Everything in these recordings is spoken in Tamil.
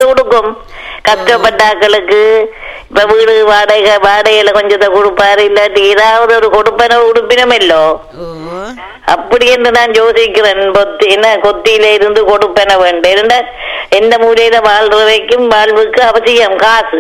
கொடுக்கும் கஷ்டப்பட்டாக்களுக்கு இப்ப வீடு வாடகை வாடகையில கொஞ்சத்தை கொடுப்பாரு இல்லாட்டி ஏதாவது ஒரு கொடுப்பன உடுப்பினம் இல்லோ ஓ அப்படி என்று நான் யோசிக்கிறேன் பொத்தி என்ன கொத்தியில இருந்து கொடுப்பன வேண்டும் இருந்தா எந்த மூலையில வாழ்ற வரைக்கும் வாழ்வுக்கு அவசியம் காசு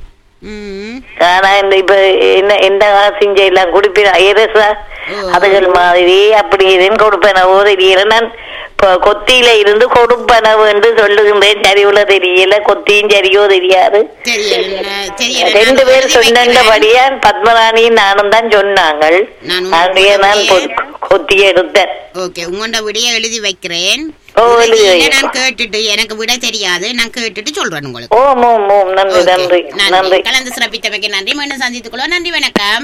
ம் ஆனா இந்த இப்ப என்ன எந்த காசும் செய்யலாம் குடிப்பின ஐரசா அதுகள் மாதிரி அப்படி இதுன்னு கொடுப்பன தெரியல நான் இப்ப கொத்தியில இருந்து கொடுப்பன என்று சொல்லுகின்றேன் சரிவுல தெரியல கொத்தியும் சரியோ தெரியாது தெரியல தெரியல ரெண்டு நான் பேர் எழுதி வைக்கிறேன். சொன்னபடியா பத்மராணியும் நானும் தான் சொன்னாங்க நான் அப்படியே நான் உங்களுடைய- கொ- கொத்தி எடுத்தேன் ஓகே உங்களோட விடைய எழுதி வைக்கிறேன் ஓ, எழுதி இறுதியில வைங்க. நான் கேட்டுட்டு எனக்கு விட தெரியாது நான் கேட்டுட்டு சொல்றேன் உங்களுக்கு ஓம் ஓம் ஓம் நன்றி ஓகே, நன்றி நன்றி நன்றி கலந்து சிறப்பித்தமைக்கு நன்றி மீண்டும் சந்தித்துக் கொள்வோம் நன்றி வணக்கம்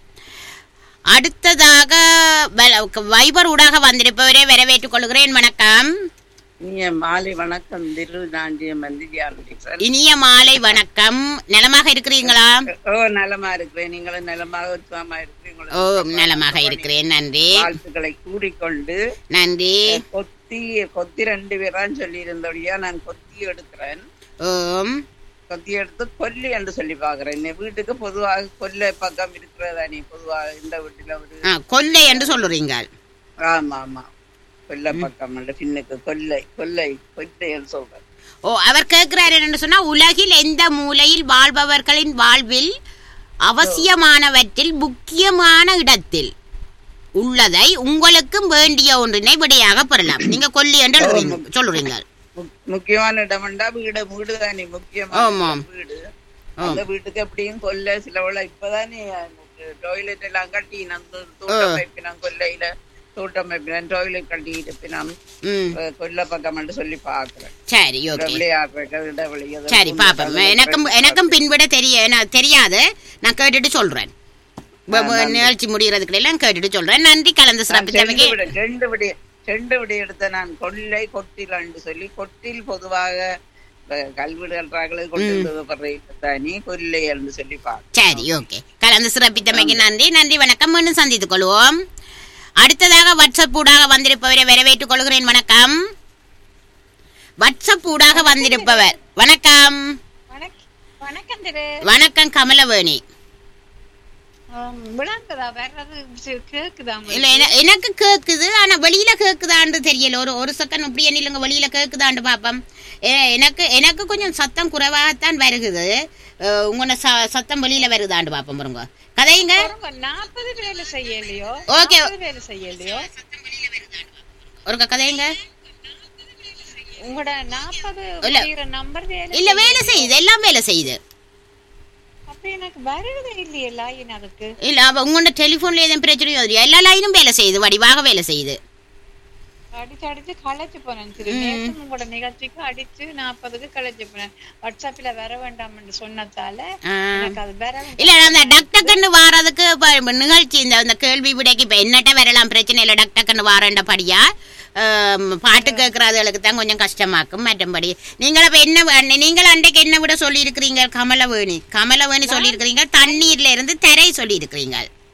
அடுத்ததாக வ- வைபர் ஊடாக வந்திருப்பவரை வரவேற்றுக் கொள்கிறேன் வணக்கம் நீங்க மாலை வணக்கம் திரு நாண்டிய மந்திரியார் இனிய மாலை வணக்கம் நலமாக இருக்கிறீங்களா ஓ நலமா இருக்கிறேன் நீங்களும் நலமாக உற்சாகமா இருக்கிறீங்களா ஓ நலமாக இருக்கிறேன் நன்றி வாழ்த்துக்களை கூறிக்கொண்டு நன்றி கொத்தி கொத்தி ரெண்டு பேரான்னு சொல்லி இருந்தபடியா நான் கொத்தி எடுக்கிறேன் ஓம் கொத்தி எடுத்து கொல்லி என்று சொல்லி பாக்குறேன் இந்த வீட்டுக்கு பொதுவாக கொல்லை பக்கம் இருக்கிறதா நீ பொதுவாக இந்த வீட்டுல ஒரு ஆ, கொல்லை என்று சொல்லுறீங்க ஆமா ஆமா கொல்லை பக்கம் அல்ல பின்னுக்கு கொல்லை கொல்லை கொல்லை என்று சொல்றேன் ஓ அவர் கேட்கிறார் என்னன்னு சொன்னா உலகில் எந்த மூலையில் வாழ்பவர்களின் வாழ்வில் அவசியமானவற்றில் முக்கியமான இடத்தில் உள்ளதை உங்களுக்கும் வேண்டிய ஒன்றினை விடையாக பெறலாம் நீங்க கொல்லி என்று எழுதுறீங்க சொல்லுறீங்க முக்- முக்கியமான இடம்டா வீடு வீடு தானே முக்கியமான ஆமாம். வீடு அந்த வீட்டுக்கு எப்படியும் கொல்ல சிலவள இப்பதானே டாய்லெட் எல்லாம் கட்டி அந்த தோட்டம் வைப்பினான் கொல்லையில தோட்டம் வைப்பினான் டாய்லெட் கட்டி இருப்பினான் ம் கொல்ல பக்கம் சொல்லி பாக்குறேன் சரி ஓகே விளையாடுற இடவெளி அது சரி பாப்போம் எனக்கும் எனக்கும் பின்விட தெரிய நான் தெரியாது நான் கேட்டுட்டு சொல்றேன் வ- வ- நிகழ்ச்சி முடிகிறதுக்கு எல்லாம் கேட்டுட்டு சொல்றேன் நன்றி கலந்து ரெண்டு சிறப்பித்தமைக்கு விட ரெண்டு விட ரெண்டு விட எடுத்த நான் கொள்ளை கொட்டில் என்று சொல்லி கொட்டில் பொதுவாக அஹ், கல்விடுகிறார்களே கொண்டு தனி கொல்லை என்று சொல்லி பாக்க சரி ஓகே கலந்து சிறப்பித்தமைக்கு நன்றி நன்றி வணக்கம் மீண்டும் சந்தித்துக் கொள்வோம் அடுத்ததாக வாட்ஸ்அப் ஊடாக வந்திருப்பவரை வரவேற்றுக் கொள்கிறேன் வணக்கம் வாட்ஸ்அப் ஊடாக வந்திருப்பவர் வணக்கம் வணக்கம் திரு வணக்கம் கமலவேணி விளங்குதா வர்றது சி- கேக்குதா உங்களுக்கு? இல்ல என- எனக்கு கேக்குது ஆனா வெளியில கேக்குதான்னு தெரியல ஒரு ஒரு செகண்ட் இப்படியே நில்லுங்க வெளியில கேக்குதான்னு பாப்போம் எ- எனக்கு எனக்கு கொஞ்சம் சத்தம் குறைவாகத்தான் வருகுது அஹ் உங்களோட ச- சத்தம் வெளியில வருதான்னு பாப்போம் பாருங்க கதைங்க பாருங்க, நாற்பது வேலை செய்யலையோ Okay. நாற்பது வேலை செய்யலையோ ஒரு கதைங்க உங்களோட நாற்பது இல்ல. நம்பர் வேலை இல்ல வேலை செய்யுது எல்லாம் வேலை செய்யுது அப்ப எனக்கு வருவதே இல்லையே லாயின் அதுக்கு இல்ல அவ உங்களோட டெலிபோன்ல எதுவும் பிரச்சனையோ இல்லையா எல்லா லைனும் வேலை செய்யுது வடிவாக வேலை செய்யுது அடிச்சு அடிச்சு களைச்சு போனேன் திரு நேற்று உங்களோட நிகழ்ச்சிக்கு அடிச்சு நாற்பதுக்கு களைச்சு போனேன் வாட்ஸ்அப்ல வர வேண்டாம்னு சொன்னதால ஆ. எனக்கு அது வர இல்ல அந்த டக் டக்குன்னு வாரதுக்கு இப்ப இப்ப நிகழ்ச்சி இந்த இந்த கேள்வி விடைக்கு இப்ப என்னட்ட வரலாம் பிரச்சனை இல்ல டக் டக்குன்னு வாரண்டபடியா ஆம், பாட்டு கேட்கறதுகளுக்கு தான் கொஞ்சம் கஷ்டமாக்கும் மற்றபடி நீங்கள் இப்ப என்ன வ- நீங்கள் அன்றைக்கு என்ன விட சொல்லி இருக்கிறீங்க கமலவேணி கமலவேணி சொல்லி இருக்கிறீங்க தண்ணீர்ல இருந்து திரை சொல்லி இருக்கிறீங்க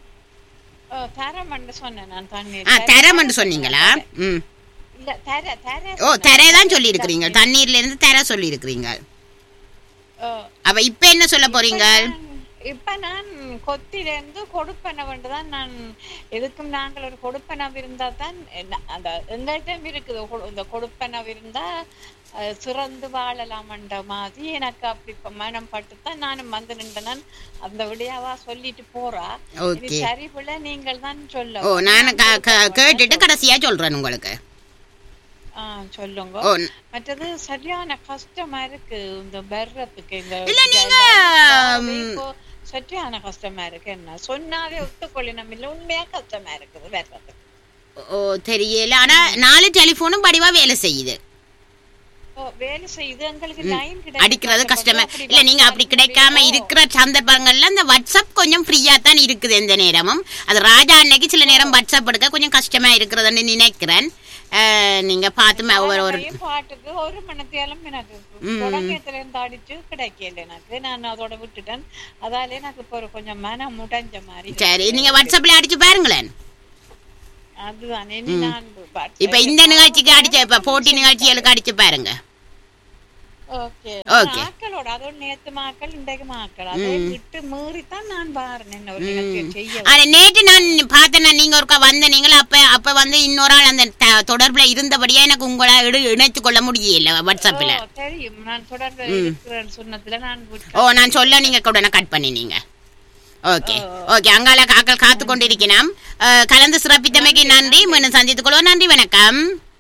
தரமண்டு சொன்னேன் நான் தண்ணி ஆ தரம்னு சொன்னீங்களா ம் இல்ல தர தர ஓ தரை தான் சொல்லி இருக்கிறீங்க தண்ணீர்ல இருந்து தரை சொல்லி இருக்கிறீங்க ஓ. அப்ப இப்ப என்ன சொல்ல போறீங்க இப்ப நான் கொத்தில இருந்து கொடுப்பனவன்று தான் நான் எதுக்கும் நாங்கள் ஒரு கொடுப்பனவு இருந்தா தான் என்ன- அந்த எங்கள்கிட்ட இருக்குது கொடு- இந்த கொடுப்பனவு இருந்தா அஹ், சிறந்து வாழலாம்ன்ற மாதிரி எனக்கு அப்படி இப்ப மனம் பட்டு தான் நானும் வந்து நின்றேன் அந்த விடையாவா சொல்லிட்டு போறா இது ஓகே சரிபுல நீங்கள் தான் சொல்ல ஓ நான் க- க- கேட்டுட்டு கடைசியா சொல்றேன் உங்களுக்கு ஆ, சொல்லுங்க ஓ மற்றது சரியான கஷ்டமா இருக்கு இந்த வர்றதுக்கு இந்த இல்ல, நீங்க, ஜலம் ம், இப்போ சரியான கஷ்டமா இருக்கு என்ன சொன்னாவே ஒத்துக்கொள்ளணும் இல்ல உண்மையா கஷ்டமா இருக்குது வர்றதுக்கு ஓ தெரியல ஆனா நாலு டெலிபோனும் படிவா வேலை செய்யுது ஓ, வேலை செய்யுது எங்களுக்கு லைன் கிடைக்க அடிக்கிறது கஷ்டமா அப்படி இல்ல நீங்க அப்படி கிடைக்காம இருக்கிற சந்தர்ப்பங்கள்ல இந்த வாட்ஸ்அப் கொஞ்சம் ஃப்ரீயா தான் இருக்குது எந்த நேரமும் அது ராஜா அன்னைக்கு சில நேரம் வாட்ஸ்அப் எடுக்க கொஞ்சம் கஷ்டமா இருக்கிறதுன்னு நினைக்கிறேன் அஹ், நீங்க பார்த்து ம- ஒரு ஒரு காலையிலயும் பாட்டுக்கு ஒரு மணத்தியாலும் எனக்கு தொடக்கத்துல இருந்து அடிச்சு கிடைக்கல எனக்கு நான் அதோட விட்டுட்டேன் அதால எனக்கு இப்போ ஒரு கொஞ்சம் மனம் முடைஞ்ச மாதிரி இருக்கு. சரி நீங்க வாட்ஸ்அப்ல அடிச்சு பாருங்களேன் அதுதான் இனி நான் இப்ப இந்த நிகழ்ச்சிக்கு அடிச்ச இப்ப போட்டி நிகழ்ச்சிகளுக்கு அடிச்சு பாருங்க ஓ ஓகே Okay. மாக்களோட அதோட நேத்து மாக்கள் இன்றைக்கு மாக்கள் அதை விட்டு மீறித்தான் நான் பாருங்க என்ன ஒரு நிகழ்ச்சியை செய்ய ஆனா நேற்று நான் பார்த்தேன் நான் நீங்க ஒருக்கா வந்த நீங்கள் அப்ப அப்ப வந்து இன்னொரு ஆள் அந்த த- தொடர்புல இருந்தபடியா எனக்கு உங்களை இடு- இணைத்துக் கொள்ள முடியல வாட்ஸ்அப்ல ஓ, தெரியும் நான் தொடர்ந்து இருக்கிறேன்னு சொன்னதுல நான் விட்டு- ஓ நான் சொல்ல நீங்க உடனே கட் பண்ணினீங்க ஓகே ஓகே அங்கால காக்கள் காத்து கொண்டிருக்கிறோம் அஹ், கலந்து சிறப்பித்தமைக்கு நன்றி மீண்டும் சந்தித்துக் கொள்வோம் நன்றி வணக்கம்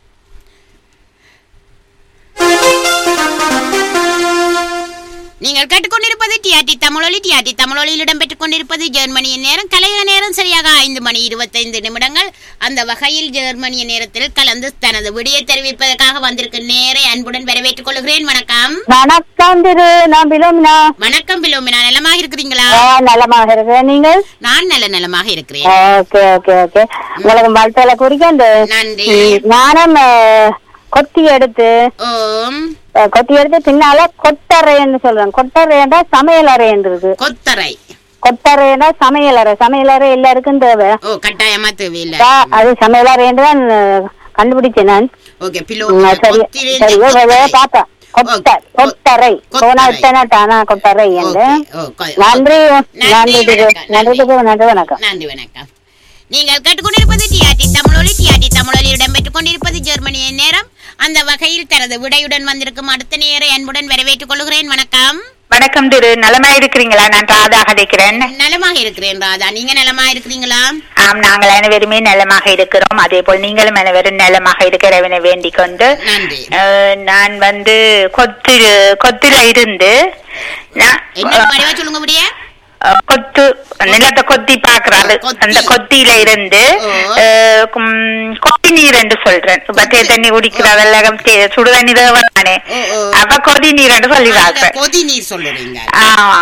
நீங்கள் கேட்டுக்கொண்டிருப்பது டிஆர்டி தமிழொலி டிஆர்டி தமிழொலியில் இடம்பெற்றுக் கொண்டிருப்பது ஜெர்மனியின் நேரம் கலைய நேரம் சரியாக ஐந்து மணி இருபத்தைந்து நிமிடங்கள் அந்த வகையில் ஜெர்மனிய நேரத்தில் கலந்து தனது விடியை தெரிவிப்பதற்காக வந்திருக்கும் நேரை அன்புடன் வரவேற்றுக் கொள்கிறேன் வணக்கம் வணக்கம் திரு நான் பிலோமினா வணக்கம் பிலோமினா நலமாக இருக்கிறீங்களா ஆ, நலமாக இருக்கிறேன் நீங்கள் நான் நல்ல நலமாக இருக்கிறேன் ஓகே ஓகே ஓகே உங்களுக்கு வாழ்த்தல குறிக்க இந்த நன்றி நானும் அஹ், கொத்தி எடுத்து ஓம் அஹ், கொத்தி எடுத்து பின்னால கொட்டறைன்னு சொல்றேன் கொட்டறைன்றா சமையல் அறைன்றது கொத்தரை கொட்டறைன்றா சமையல் அறை சமையல் அறை எல்லாருக்கும் தேவை ஓ கட்டாயமா தேவையில்லை ஆ, அது சமையல் அறைன்னு தான் அஹ், கண்டுபிடிச்சேன் நான் ஓகே ம், பிலோமினா சரி கொத்திலிருந்து சரி ஓ, கொத்தரை. பார்த்தேன் கொட்ட கொட்டறை கொத்தரை. போனா இத்தனை கொட்டறை என்று ஓகே, ஓ, கொ- நன்றி நன்றி நன்றி திரு வணக்கம், நன்றி திரு நன்றி வணக்கம் நன்றி வணக்கம் நீங்கள் கேட்டுக்கொண்டிருப்பது டிஆர்டி தமிழொலி டிஆர்டி தமிழொலி இடம்பெற்றுக் கொண்டிருப்பது ஜெர்மனியின் நேரம் அந்த வகையில் தனது விடையுடன் வந்திருக்கும் அடுத்த நேரை அன்புடன் வரவேற்றுக் கொள்கிறேன் வணக்கம் வணக்கம் திரு நலமா இருக்கிறீங்களா நான் ராதா கதைக்கிறேன் நலமாக இருக்கிறேன் ராதா நீங்க நலமா இருக்கிறீங்களா ஆம் நாங்கள் அனைவருமே நலமாக இருக்கிறோம் அதே போல் நீங்களும் அனைவரும் நலமாக இருக்கிறவனை வேண்டிக் கொண்டு நன்றி அஹ், நான் வந்து கொத்து கொத்துல இருந்து நான், என்ன வடிவா சொல்லுங்க முடிய அஹ், கொத்து நிலத்தை கொத்தி பாக்குறாரு கொத்தி. அந்த கொத்தியில இருந்து ஓ. அஹ், கும், கொத்தி நீர் என்று சொல்றேன் பத்திய தண்ணி குடிக்கிறதெல்லாம் தே- சுடு தண்ணி தேவைதானே ஓ, ஓ. அப்ப கொதி நீர் என்று சொல்லி பாக்குறேன் கொதி நீர் சொல்லுறீங்க ஆமா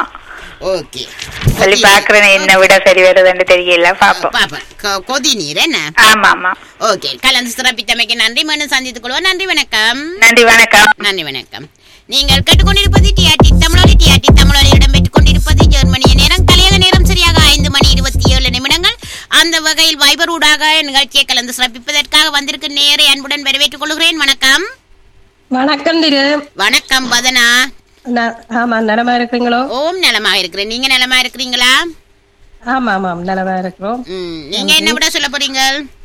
ஓகே சொல்லி பாக்குறேன் என்ன விட சரி வருதுன்னு தெரியல பாப்போம் பாப்பா கொ- கொதி நீர் என்ன ஆமா ஆமா ஓகே கலந்து சிறப்பித்தமைக்கு நன்றி மீண்டும் சந்தித்துக் கொள்வோம் நன்றி வணக்கம் நன்றி வணக்கம் நன்றி வணக்கம் நீங்கள் கேட்டுக்கொண்டிருப்பது டிஆர்டி தமிழொலி டிஆர்டி தமிழொலி இடம்பெற்றுக் கொண்டிருப்பது ஜெர்மனிய நேரம் கலையக நேரம் சரியாக ஐந்து மணி இருபத்தி ஏழு நிமிடங்கள் அந்த வகையில் வைபர் ஊடாக நிகழ்ச்சியை கலந்து சிறப்பிப்பதற்காக வந்திருக்கும் நேரை அன்புடன் வரவேற்றுக் கொள்கிறேன் வணக்கம் வணக்கம் திரு வணக்கம் வதனா ந- ஆமா நலமா இருக்கிறீங்களோ ஓம் நலமாக இருக்கிறேன் நீங்க நலமா இருக்கிறீங்களா ஆமா ஆமாம் நலமா இருக்கிறோம் ம், நீங்க என்ன விட சொல்ல போறீங்க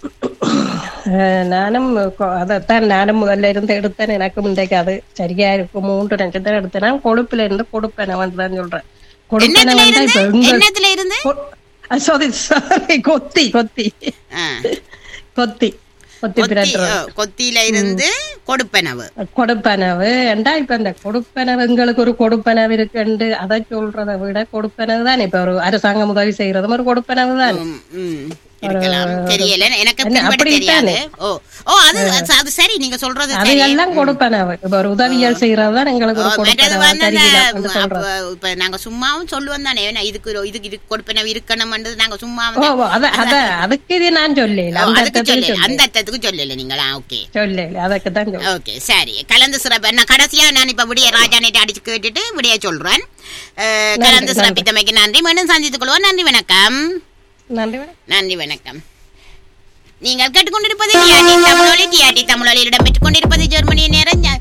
அஹ், நானும் கொ- அதைத்தான் நானும் முதல்ல இருந்து எடுத்தேன் எனக்கும் இன்றைக்கு அது சரியா இருக்கும் மூன்று நட்சத்திரம் எடுத்தேன் நான் கொழுப்புல இருந்து கொடுப்பேன் வந்து தான் சொல்றேன் கொடுப்பேன் என்னத்துல வந்தா இப்ப இருந்து உங்க- என்னத்துல இருந்து கொ- அஹ், sorry, sorry, கொத்தி கொத்தி ஆ, கொத்தி கொத்தி கொத்தி பிரட்டுறோம் ஓ, கொத்தியில இருந்து கொடுப்பனவு கொடுப்பனவு ஏண்டா இப்ப இந்த கொடுப்பனவு எங்களுக்கு ஒரு கொடுப்பனவு இருக்குண்டு அதை சொல்றதை விட கொடுப்பனவு தான் இப்ப ஒரு அரசாங்கம் உதவி செய்யறதும் ஒரு கொடுப்பனவு தான் ம், ம், இருக்கலாம் தெரியல எனக்கு என்ன, பின்பற்றி அப்படி தெரியாது தானே? ஓ ஓ அது அது சரி நீங்க சொல்றது அது சரி எல்லாம் கொடுப்பனவு இப்ப ஒரு உதவியல் செய்யறதுதான் எங்களுக்கு ஓ, ஒரு மற்றது கொடுப்பனவு வந்து அந்த, தெரியல அப்ப, சொல்றோம் இப்ப நாங்க சும்மாவும் சொல்லுவோம் தானே ஏன்னா இதுக்கு ஒரு- இதுக்கு இதுக்கு கொடுப்பனவு இருக்கணும்ன்றது நாங்க சும்மா ஓ வந்து ஓ, அத அத அதுக்கு இது நான் சொல்லல ஓ, அந்த அதுக்கு அர்த்தத்துக்கு சொல்லல சொல்லல அந்த அர்த்தத்துக்கு சொல்லல நீங்களா ஓகே சொல்லல அதுக்கு தான் சொல்ல ஓகே சரி கலந்து சிறப்பு நான் கடைசியா நான் இப்ப விடிய ராஜா நேற்று அடிச்சு கேட்டுட்டு விடிய சொல்றேன் அஹ், கலந்து நன்றி. சிறப்பித்தமைக்கு நன்றி மீண்டும் சந்தித்துக் கொள்வோம் நன்றி வணக்கம் நன்றி வணக்கம். நன்றி வணக்கம் நீங்கள் கேட்டுக்கொண்டிருப்பது டிஆர்டி தமிழொலி டிஆர்டி தமிழொலியில் இடம்பெற்றுக் கொண்டிருப்பது ஜெர்மனிய நேரம் ஞா-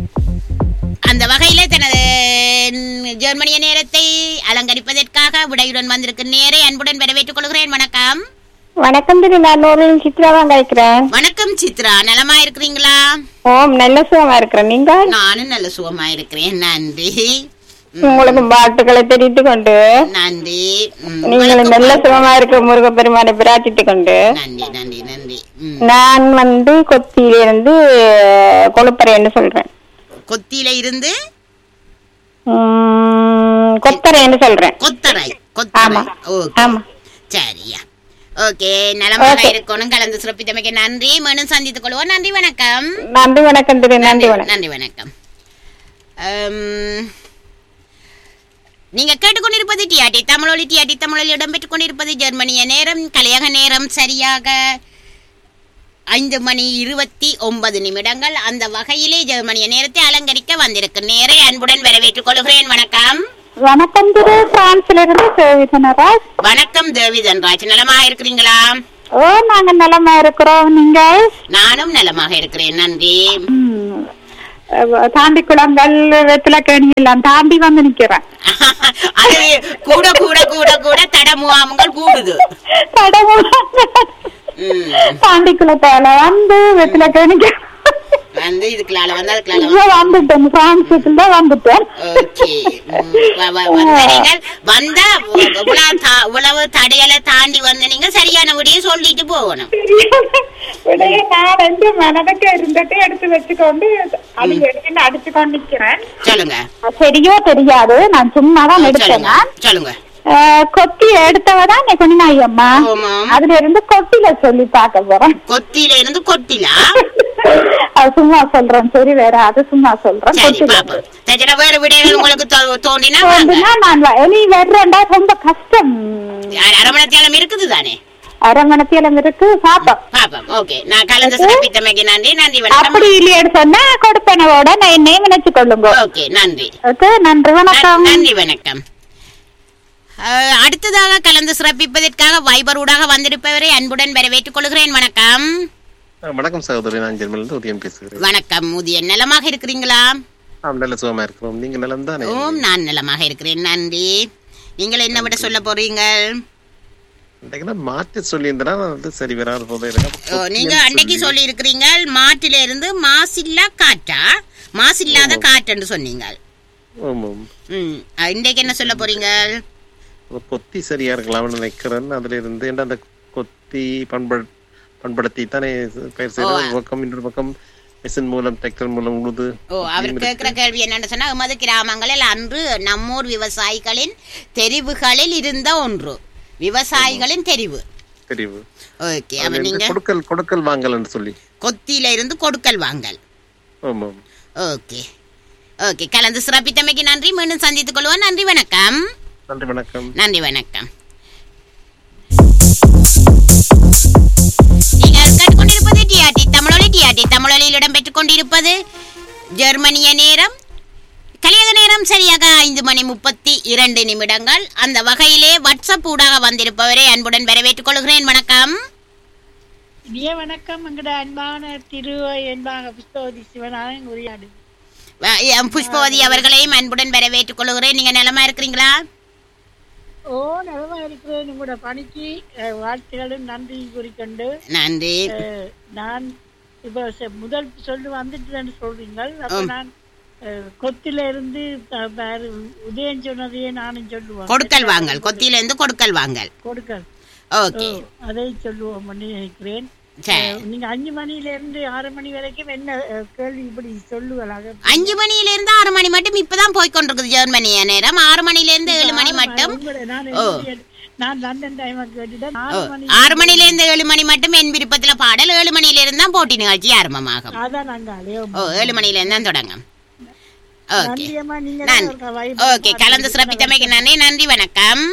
அந்த வகையில தனது ம், ஜெர்மனிய நேரத்தை அலங்கரிப்பதற்காக விடையுடன் வந்திருக்கும் நேரை அன்புடன் வரவேற்றுக் கொள்கிறேன் வணக்கம் வணக்கம் திரு நான் ஒரு சித்ராவாங்க இருக்கிறேன் வணக்கம் சித்ரா நலமா இருக்கிறீங்களா ஓம் நல்ல சுகமா இருக்கிறேன் நீங்க நானும் நல்ல சுகமா இருக்கிறேன் நன்றி உங்களுக்கு வாழ்த்துக்களை தெரிவித்து கொண்டு நன்றி ம், நீங்களும் நல்ல சுகமா இருக்க முருகப்பெருமானை பிரார்த்தித்து கொண்டு நன்றி நன்றி நன்றி ம். நான் வந்து கொத்தியிலிருந்து கொழுப்பறைன்னு சொல்றேன் கொத்தியில இருந்து உம், கொத்தரைன்னு சொல்றேன் கொத்தரை கொத்தரை ஆமா. ஓகே ஆமா சரியா ஓகே நலமாக Okay. இருக்கணும் கலந்து சிறப்பித்தமைக்கு நன்றி மீண்டும் சந்தித்துக் கொள்வோம் நன்றி வணக்கம் நன்றி வணக்கம் திரு நன்றி வணக்கம் நன்றி வணக்கம் அம், நீங்க கேட்டுக்கொண்டிருப்பது டிஆர்டி தமிழொலி டிஆர்டி தமிழொலி இடம்பெற்றுக் கொண்டிருப்பது ஜெர்மனிய நேரம் கலையக நேரம் சரியாக ஐந்து மணி இருபத்தி ஒன்பது நிமிடங்கள் அந்த வகையிலே ஜெர்மனிய நேரத்தை அலங்கரிக்க வந்திருக்கு நேரை அன்புடன் வரவேற்றுக் கொள்கிறேன் வணக்கம் வணக்கம் திரு பிரான்ஸ்ல இருந்து சேவிதனராஜ் வணக்கம் தேவி தன்ராஜ் நலமா இருக்கிறீங்களா ஓ நாங்க நலமா இருக்கிறோம் நீங்க நானும் நலமாக இருக்கிறேன் நன்றி ம். அஹ், தாண்டி குளங்கள் வெத்தில கேணி எல்லாம் தாண்டி வந்து நிக்கிறேன் அது கூட கூட கூட கூட தடமுகாமங்கள் கூடுது ம். தாண்டி குளத்தால வந்து வெத்தில கேணிக்கு வந்து இதுக்குள்ளால வந்து அதுக்குள்ளால இங்க வந்துட்டேன் பிரான்சுக்குள்ள வந்துட்டேன் ஓகே ம், வ- வ- வந்த நீங்கள் வந்தா இவ்வளவு தா- இவ்வளவு தடைகளை தாண்டி வந்து நீங்க சரியான விடிய சொல்லிட்டு போகணும் உடனே நான் வந்து மனதுக்கு இருந்துட்டு எடுத்து வச்சுக்கொண்டு அது எடுத்து அடிச்சு கொண்டு நிக்கிறேன் சொல்லுங்க சரியோ தெரியாது நான் சும்மா தான் எடுத்தேன் சொல்லுங்க நான். சொல்லுங்க அஹ், கொத்தி எடுத்தவதான் கொண்டாய் அம்மா ஆமாம். அதுல இருந்து கொத்தில சொல்லி பார்க்க போறேன் கொத்தியில இருந்து கொத்திலா அது சும்மா சொல்றேன் சரி வேற அது சும்மா சொல்றேன் சரி கொத்தில பாப்போம் சரி வேற விடைகள் உங்களுக்கு தோ- தோன்றினா வாங்க. தோன்றுனா நான் வ- இனி வர்றேன்டா ரொம்ப கஷ்டம் அ- அரவணைத்தியாலம் இருக்குது தானே அரை மணத்தியலம் இருக்கு பாப்போம் பாப்போம் ஓகே நான் கலந்து சிறப்பித்தமைக்கு நன்றி நன்றி வணக்கம் அப்படி இல்லையேன்னு சொன்னா கொடுப்பனவோட நான் என்னையும் நினைச்சு கொள்ளுங்க ஓகே நன்றி ஓகே நன்றி வணக்கம் நன்- நன்றி வணக்கம் அஹ், அடுத்ததாக கலந்து சிறப்பிப்பதற்காக வைபர் ஊடாக வந்திருப்பவரை அன்புடன் வரவேற்றுக் கொள்கிறேன் வணக்கம் ஆ, வணக்கம் சகோதரி நான் ஜெர்மனிலிருந்து உதயம் பேசுகிறேன் வணக்கம் முதிய நலமாக இருக்கிறீங்களா ஆம் நல்ல சுகமா இருக்கிறோம் நீங்க நலம் தானே ஓம் நான் நலமாக இருக்கிறேன் நன்றி நீங்கள் என்ன விட சொல்ல போறீங்க இன்றைக்கு மாற்றி சொல்லியிருந்தா அது சரி வராது போல ஓ, நீங்க அன்னைக்கு சொல்லி இருக்கிறீங்க மாட்டில இருந்து மாசில்லா காற்றா மாசில்லாத காற்றுன்னு சொன்னீங்க ஆமாம் ம் அஹ், இன்றைக்கு என்ன சொல்ல போறீங்க ஒரு கொத்தி சரியா இருக்கலாம்னு நினைக்கிறேன் அதுல இருந்து ஏன்னா அந்த கொத்தி பண்படு பண்படுத்தி தானே பயிர் செய்யறது ஒரு பக்கம் இன்னொரு பக்கம் மிஷின் மூலம் டிராக்டர் மூலம் உழுது ஓ அவர் கேட்கிற கேள்வி என்னன்னு சொன்னா எமது கிராமங்களில் அன்று நம்மூர் விவசாயிகளின் தெரிவுகளில் இருந்த ஒன்று விவசாயிகளின் தெரிவு தெரிவு ஓகே அதுல அப்ப இருந்து நீங்க கொடுக்கல் கொடுக்கல் வாங்கல்னு சொல்லி கொத்தியில இருந்து கொடுக்கல் வாங்கல் ஆமாம் ஓகே ஓகே கலந்து சிறப்பித்தமைக்கு நன்றி மீண்டும் சந்தித்துக் கொள்வோம் நன்றி வணக்கம் நன்றி வணக்கம் நன்றி வணக்கம் நீங்கள் கேட்டுக்கொண்டிருப்பது டிஆர்டி தமிழொலி டிஆர்டி தமிழொலியில் இடம்பெற்றுக் கொண்டிருப்பது ஜெர்மனிய நேரம் கலியக நேரம் சரியாக ஐந்து மணி முப்பத்தி இரண்டு நிமிடங்கள் அந்த வகையிலே வாட்ஸ்அப் ஊடாக வந்திருப்பவரை அன்புடன் வரவேற்றுக் கொள்கிறேன் வணக்கம் இனிய வணக்கம் எங்கட அன்பான திரு என்பாக புஷ்பவதி சிவனாக உரையாடு வ- எம் புஷ்பவதி அவர்களையும் அன்புடன் வரவேற்றுக் கொள்கிறேன் நீங்க நலமா இருக்கிறீங்களா ஓ நலமா இருக்கிறேன் உங்களோட பணிக்கு அஹ், வாழ்த்துக்களும் நன்றி கூறிக்கொண்டு நன்றி அஹ், நான் இப்போ செ- முதல் சொல்லு வந்துட்டுன்னு சொல்றீங்க அப்ப ஆம். நான் அஹ், கொத்தில இருந்து அஹ், வேறு உதயம் சொன்னதையே நானும் சொல்லுவேன் கொடுக்கல் வாங்கல் கொத்தியில இருந்து கொடுக்கல் வாங்கல் கொடுக்கல் ஓகே ஓ, அதை சொல்லுவோம் நினைக்கிறேன் சரி அஹ், நீங்க அஞ்சு மணியில இருந்து ஆறு மணி வரைக்கும் என்ன அஹ், கேள்வி இப்படி சொல்லுவலாக அஞ்சு மணியில இருந்து ஆறு மணி மட்டும் இப்பதான் போய் கொண்டிருக்குது ஜெர்மனிய நேரம் ஆறு மணில இருந்து ஏழு மணி மட்டும் உங்களோட- நான் ஓ. என்னுடைய- நான் லண்டன் டைம் கேட்டுட்டேன் ஓ, ஆறு மணி ஆறு மணில இருந்து ஏழு மணி மட்டும் என் விருப்பத்துல பாடல் ஏழு மணில இருந்து தான் போட்டி நிகழ்ச்சி ஆரம்பமாகும் அதான் நாங்க அலையோம் ஓ ஏழு மணில இருந்து தான் தொடங்கும் ஓகே நன்றியம்மா நீங்க நன்றி தான் ஒரு vibe ஓகே கலந்து சிறப்பித்தமைக்கு நன்றி நன்றி வணக்கம்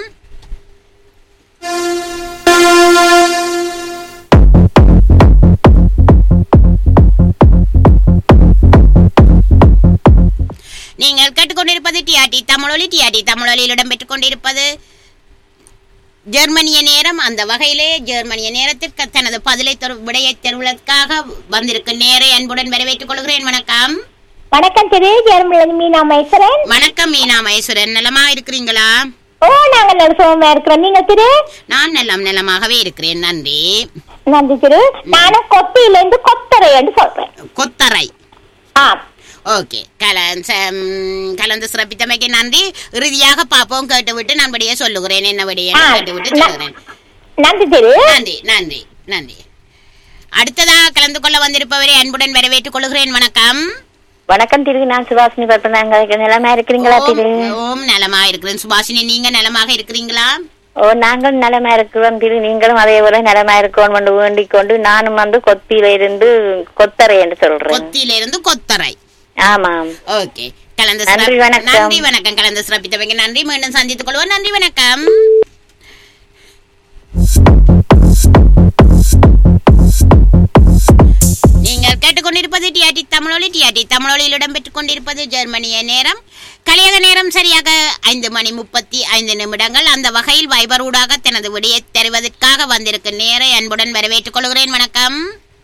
நீங்கள் கேட்டுக்கொண்டிருப்பது டிஆர்டி தமிழொலி டிஆர்டி தமிழொலியில் இடம்பெற்றுக் கொண்டிருப்பது ஜெர்மனிய நேரம் அந்த வகையிலே ஜெர்மனிய நேரத்திற்கு தனது பதிலை தரு விடையை தருவதற்காக வந்திருக்கும் நேரை அன்புடன் வரவேற்றுக் கொள்கிறேன் வணக்கம் வணக்கம் திரு ஜெர்மலி மீனா மைசரன் வணக்கம் மீனா மகேஸ்வரன் நலமா இருக்கிறீங்களா ஓ நாங்க நல்ல சுகமா இருக்கிறோம் நீங்க திரு நான் நலம் நலமாகவே இருக்கிறேன் நன்றி நன்றி திரு நானும் கொத்தியில இருந்து கொத்தரை என்று சொல்றேன் கொத்தரை ஆ ஓகே கல- சம்- கலந்து சிறப்பித்தமைக்கு நன்றி இறுதியாக பாப்போம் கேட்டுவிட்டு நான் படியே சொல்லுகிறேன் என்ன படியே ஆ, கேட்டுவிட்டு ந- சொல்லுகிறேன் நன்றி திரு நன்றி நன்றி நன்றி அடுத்ததாக கலந்து கொள்ள வந்திருப்பவரை அன்புடன் வரவேற்றுக் கொள்கிறேன் வணக்கம் வணக்கம் திரு நான் சுபாஷினி பட்டனாங்க நிலமா இருக்கிறீங்களா திரு ஓம் ஓம் நலமா இருக்கிறேன் சுபாஷினி நீங்க நலமாக இருக்கிறீங்களா ஓ நாங்களும் நலமா இருக்கிறோம் திரு நீங்களும் அதே போல நலமா இருக்கோம் என்று வேண்டிக் கொண்டு நானும் வந்து கொத்தியில இருந்து கொத்தரை என்று சொல்றேன் கொத்தியில இருந்து கொத்தரை ஆமாம் ஓகே கலந்து நன்றி, சிறப்பி- வணக்கம். நன்றி வணக்கம் கலந்து சிறப்பித்தவைக்கு நன்றி மீண்டும் சந்தித்துக் கொள்வோம் நன்றி வணக்கம் நீங்கள் கேட்டுக்கொண்டிருப்பது டிஆர்டி தமிழொலி டிஆர்டி தமிழொலியில் இடம்பெற்றுக் கொண்டிருப்பது ஜெர்மனிய நேரம் கலியக நேரம் சரியாக ஐந்து மணி முப்பத்தி ஐந்து நிமிடங்கள் அந்த வகையில் வைபர் ஊடாக தனது விடையை தருவதற்காக வந்திருக்கும் நேரை அன்புடன் வரவேற்றுக் கொள்கிறேன் வணக்கம்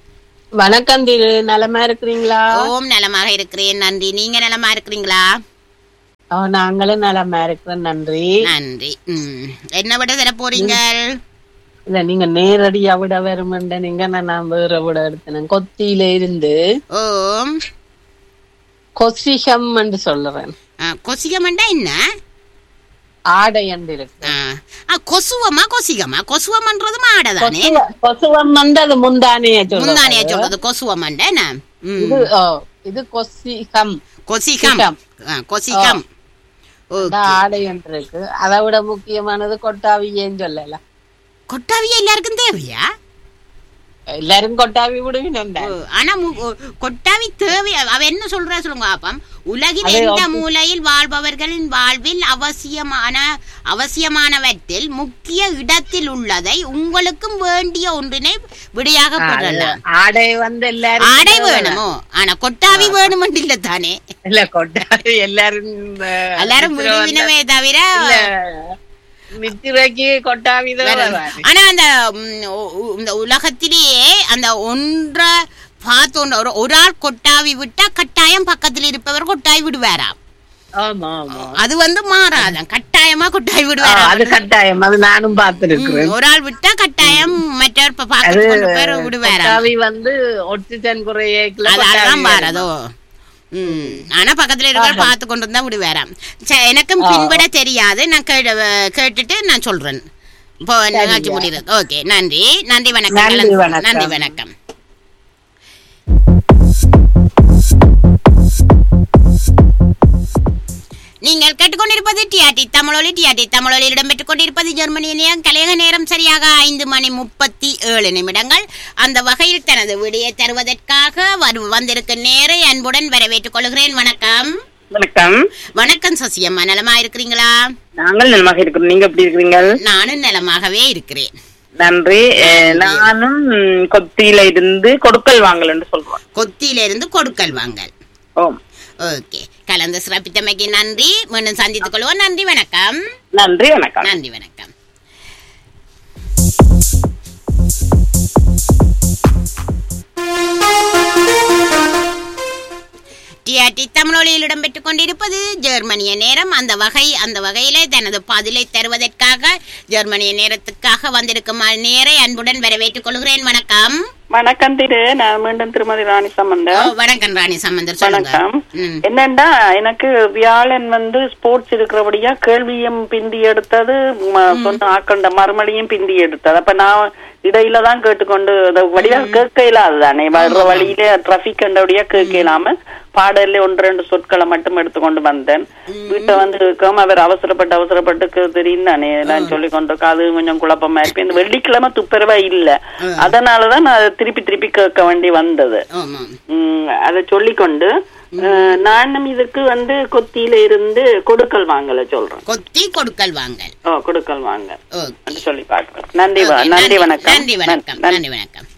வணக்கம் திரு நலமா இருக்கிறீங்களா ஓம் நலமாக இருக்கிறேன் நன்றி நீங்க நலமா இருக்கிறீங்களா ஓ, நாங்களும் நலமா இருக்கிறோம் நன்றி நன்றி ம். என்ன விட தர போறீங்க இல்ல நீங்க நேரடியா விட வருமெண்ட நீங்க நான் நான் வேற விட எடுத்தேன் கொத்தியில இருந்து ஓம் கொசிகம் என்று சொல்லுறேன் ஆ, கொசிகமண்டா என்ன ஆடை என்று இருக்கு ஆ. ஆ, கொசுவமா கொசிகமா கொசுவமன்றது மாடதானே கொசுவ- கொசுவம் வந்து அது முந்தானைய முந்தானையா சொல்லுவாங்க சொல்றது கொசுவமண்டா என்ன ம். இது ஓ, இது கொசிகம் கொசிகம் கொசிகம். ஆ, கொசிகம் அந்த ஆடை என்று இருக்கு அதை விட முக்கியமானது கொட்டாவியேன்னு சொல்லல கொட்டாவி எல்லாருக்கும் தேவையா எல்லாரும் கொட்டாவி விடுவினம் ஓ, ஆனா மு- ஓ, கொட்டாவி தேவை அவ என்ன சொல்றா சொல்லுங்க பாப்பம் உலகின் அது எந்த அப்படி- மூலையில் வாழ்பவர்களின் வாழ்வில் அவசியமான அவசியமானவற்றில் முக்கிய இடத்தில் உள்ளதை உங்களுக்கும் வேண்டிய ஒன்றினை விடையாக பெறலாம் ஆடை வந்து எல்லாரும் ஆடை வேணுமோ ஆனா கொட்டாவி வேணுமென்று இல்ல தானே இல்ல கொட்டாவி எல்லாரும் இந்த எல்லாரும் நித்திரை வந்த- விடுவினமே தவிர இல்ல, நித்திரைக்கு கொட்டாவி தான் வேற- வராது. ஆனா அந்த ம், உ- உ- இந்த உலகத்திலேயே அந்த ஒன்ற பார்த்தோன்ற ஒரு ஒரு ஆள் கொட்டாவி விட்டா கட்டாயம் பக்கத்தில் இருப்பவர் கொட்டாவி விடுவாராம் ஆமா ஆமா அது வந்து மாறாதான் கட்டாயமா கொட்டாவி ஆ, விடுவாராம் அது கட்டாயம் அது நானும் பார்த்திருக்கிறேன் ம், ஒரு ஆள் விட்டா கட்டாயம் மற்றவர் ப- அது பக்கத்து கொண்டு பேர் விடுவாராம் கொட்டாவி வந்து ஒட்டுச்சன் குறையேக்குல அதான் பாரதோ ம் ஆனா பக்கத்துல இருக்கிற பார்த்து கொண்டு இருந்தா விடுவாராம் சரி, எனக்கும் பின்பட தெரியாது நான் கே- கேட்டுட்டு நான் சொல்றேன் இப்போ நிகழ்ச்சி முடிகிறது ஓகே நன்றி நன்றி வணக்கம் நன்றி, கலந்து- வணக்கம். நன்றி வணக்கம் நீங்கள் கேட்டுக்கொண்டிருப்பது டிஆர்டி தமிழொலி டிஆர்டி தமிழொலியில் இடம்பெற்றுக் கொண்டிருப்பது ஜெர்மனியிலேயே கலையக நேரம் சரியாக ஐந்து மணி முப்பத்தி ஏழு நிமிடங்கள் அந்த வகையில் தனது விடையை தருவதற்காக வரு- வந்திருக்கும் நேரை அன்புடன் வரவேற்றுக் கொள்கிறேன் வணக்கம் வணக்கம் வணக்கம் சசியம்மா நலமா இருக்கிறீங்களா நாங்கள் நலமாக இருக்கிறோம் நீங்க எப்படி இருக்கிறீங்க நானும் நலமாகவே இருக்கிறேன் நன்றி அஹ், நானும் கொத்தியில இருந்து கொடுக்கல் வாங்கல் என்று சொல்றோம் கொத்தியிலிருந்து கொடுக்கல் வாங்கல் ஓம் ஓகே கலந்து சிறப்பித்தமைக்கு நன்றி மீண்டும் சந்தித்துக் கொள்வோம் நன்றி வணக்கம் நன்றி வணக்கம் நன்றி வணக்கம் டிஆர்டி தமிழொலியில் இடம்பெற்றுக் கொண்டிருப்பது ஜெர்மனிய நேரம் அந்த வகை அந்த வகையிலே தனது பதிலை தருவதற்காக ஜெர்மனிய நேரத்துக்காக வந்திருக்கும் நேரை அன்புடன் வரவேற்றுக் கொள்கிறேன் வணக்கம் வணக்கம் திரு நான் மீண்டும் திருமதி ராணி ஓ, சம்பந்தம் வணக்கம் ராணி சம்பந்தர் சொல்லுங்க வணக்கம் ம். என்னண்டா எனக்கு வியாழன் வந்து ஸ்போர்ட்ஸ் இருக்கிறபடியா கேள்வியும் பிந்தி எடுத்தது ம- சொன்ன ஆக்கண்ட மறுமொழியும் பிந்தி எடுத்தது அப்ப நான் இடையில தான் கேட்டுக்கொண்டு அந்த வழியா கேட்க இல்லாததானே வர்ற வழியில டிராபிக் கண்டபடியா கேட்க இல்லாம பாடல்ல ஒன்று ரெண்டு சொற்களை மட்டும் எடுத்துக்கொண்டு வந்தேன் வீட்டை வந்து இருக்காம அவர் அவசரப்பட்டு அவசரப்பட்டு தெரியும் தானே எல்லாம் சொல்லி கொண்டு அது கொஞ்சம் குழப்பமா இருக்கு இந்த வெள்ளிக்கிழமை துப்புரவா இல்ல அதனாலதான் நான் அதை திருப்பி திருப்பி கேட்க வேண்டி வந்தது ஆமாம் உம் அதை சொல்லிக்கொண்டு அஹ், நானும் இதுக்கு வந்து கொத்தியில இருந்து கொடுக்கல் வாங்கல சொல்றேன் கொத்தி கொடுக்கல் வாங்கல் ஓ கொடுக்கல் வாங்க ஓகே சொல்லி பாக்குறேன் நன்றி வ- ஓகே, நன்றி வணக்கம் நன்றி வணக்கம் நன்றி. நன்றி வணக்கம்